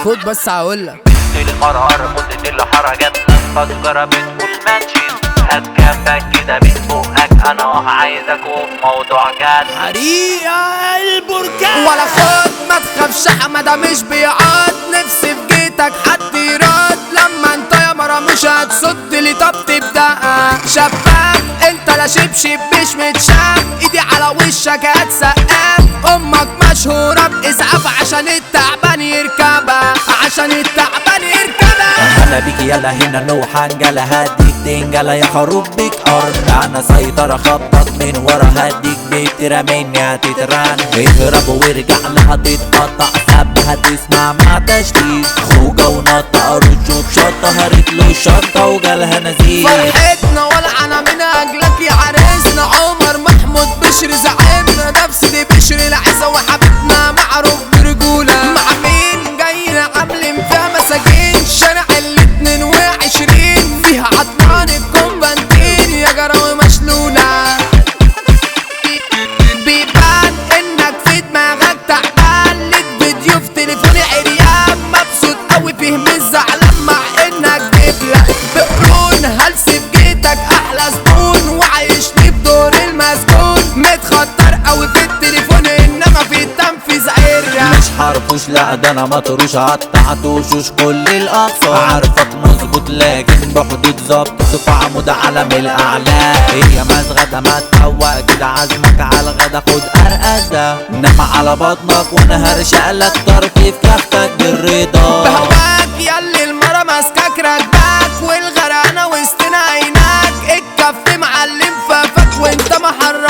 خد بس هقولك المرار مدة الحركات الفجرة بتقول ماشي هات كفك كده من بقك انا عايزك وفي موضوع جد حريقة البركان ولا خد ما تخافش حمادة مش بيعاد نفسي في جيتك حد يراد لما انت يا مرة مش هتصد لي طب تبدأ شباب انت لا شبشب مش متشاف ايدي على وشك هتسقف امك مشهورة باسعاف عشان التعبان يركبها عشان التعبان يركبها هلا بيك يلا هنا نو حنجلة هديك تنجلة يا خروف بيك أرض أنا سيطرة خبط من ورا هديك بترى مني هتترن اهرب وارجع لها تتقطع سب هتسمع مع تشتيت خوجة ونطة رجوب شطة هرت له شطة وجالها نزيف فرحتنا والعنا من اجلك يا عريسنا عمر محمود بشر زعيمنا نفس دي بشر العزة وحبيبنا معروف برجولة مع مين جاي عاملين فيها مساجين شارع الاتنين وعشرين فيها عطلان الكومبانتين يا جراوي مشلولة بيبان انك في دماغك تعبان ليك فيديو في تليفوني عريان مبسوط قوي فيه مش زعلان مع انك جبلة بقرون هلس في جيتك احلى زبون وعايشني بدور المسجون متخطر قوي في التليفون انما في التنفيذ عريان مش حرفوش لا ده انا مطروش قطعت وشوش كل الاقصى عارفك مظبوط لكن بحدود ظبط صف عمود علم الاعلى هي مزغدة ما تفوق كده عزمك على الغدا خد ارقص ده نام على بطنك وانا هرشق لك طرفي في كفتك بالرضا بهواك ياللي المرة ماسكاك راكباك والغرقانة وسطنا عيناك الكف معلم فافك وانت ما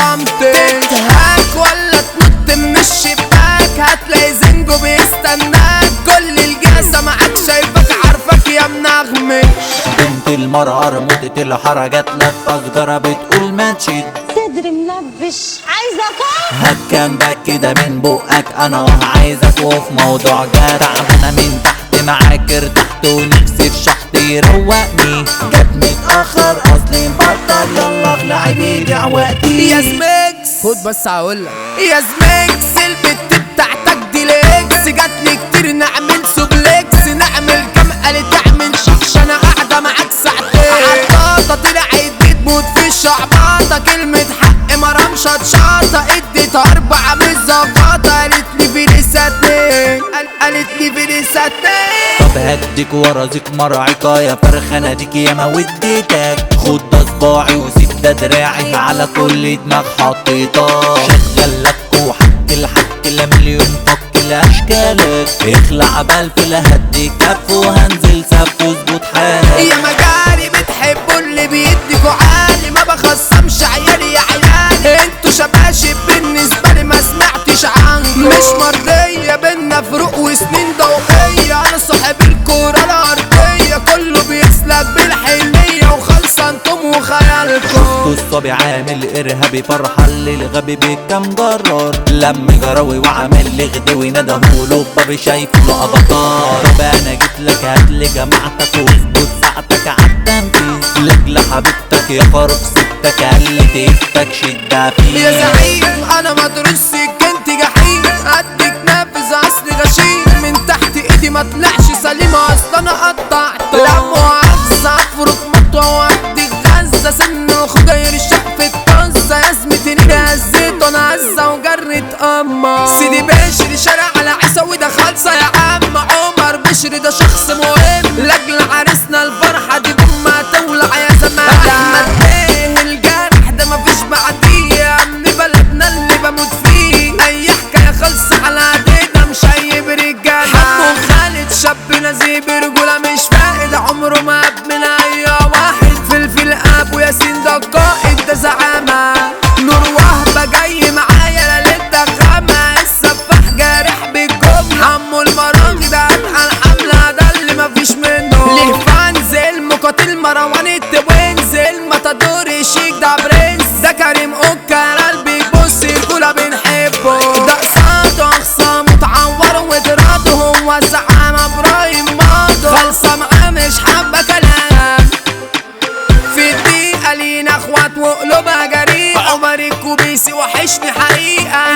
حرمتش تهاك ولا تنط من الشباك هتلاقي زنجو بيستناك كل الجاسة معاك شايفك عارفك يا منغمش بنت المرأة رموتة الحركات لك أصغر بتقول ما تشيل صدري منبش عايزة كام هات جنبك كده من بقك انا عايزك وفي موضوع جدع انا من تحت معاك ارتحت ونفسي في شحط يروقني جت متأخر اصلي مبطل يلا اخلعي بيدي وقتي يا زميكس خد بس هقولك يا زميكس البت بتاعتك دي ليكس جاتلي كتير نعمل سوبليكس نعمل كام قالت تعمل شخش انا قاعدة معاك ساعتين عطاطة طلع ادي تموت في الشعباطة كلمة حق مرام شطشاطة اديت اربعة مش زفاطة قالت لي في لسه اتنين قال- قالت لي في لسه اتنين طب هديك ورازيك مرعقة يا فرخة ناديك يا ما وديتك خد ده صباعي وسيب ده دراعي على كل دماغ حطيتها شغل لك وحك الحك لمليون فك لاشكالك اخلع بالفل هديك كف وهنزل سف واظبط حالك يا مجالي بتحبوا اللي بيديكوا عالي ما بخصمش عيالي يا عيالي انتوا شباشب بالنسبة لي ما سمعتش عنكم مش مرضية بينا فروق وسنين ضوئية انا صاحب الكورة الارضية كله بيسلك بالحنية وخلصة انتم وخيالكم الصبي عامل ارهابي فرحة للغبي بكم جرار لم جراوي وعامل لي غدوي ندى مولوك بابي شايف له افاتار طب انا جيت لك هات لي جماعتك واظبط ساعتك عالتنفيذ لاجل حبيبتك يا خروف ستك اللي تفتك شدها فيه يا زعيم انا مدروس سكنت جحيم قدك نافذ اصلي غشيم من تحت ايدي ما طلعش سليم اصلا انا قطعت لا مؤاخذة افرك مطوة وادي غزة سن الخضير الشق في الطزة يا زميلتي هزيت وانا هزة وجرت اما سيدي بشر شارع على عيسى ده خالصة يا عم عمر بشر ده شخص مهم لاجل عريسنا الفرحة دي بما تولع يا زمان احمد ايه الجرح ده مفيش بعديه يا ابن بلدنا اللي بموت فيه اي حكايه خلص على ايدينا مش اي برجاله حمو خالد شاب نزيه برجوله مش فاقد عمره ما ابن اي واحد فلفل اب وياسين ده قائد ده زعامه نور وهبه جاي معايا ليلة غامة السفاح جارح بالجبن حمو المرانج ده اتقل حمله ده اللي مفيش منه ليه فانزل مقاتل مروان التوينزل ماتادور الشيك ده برنس ده كريم اوكا قلبي بص الكولا بنحبه ده قصاد اخصام متعور ودراده هو زعامة ابراهيم ماضو خلصة معاه مش حابة كلام في الدقيقة لينا اخوات وقلوبها جريء عمر الكوبيسي وحشني حقيقة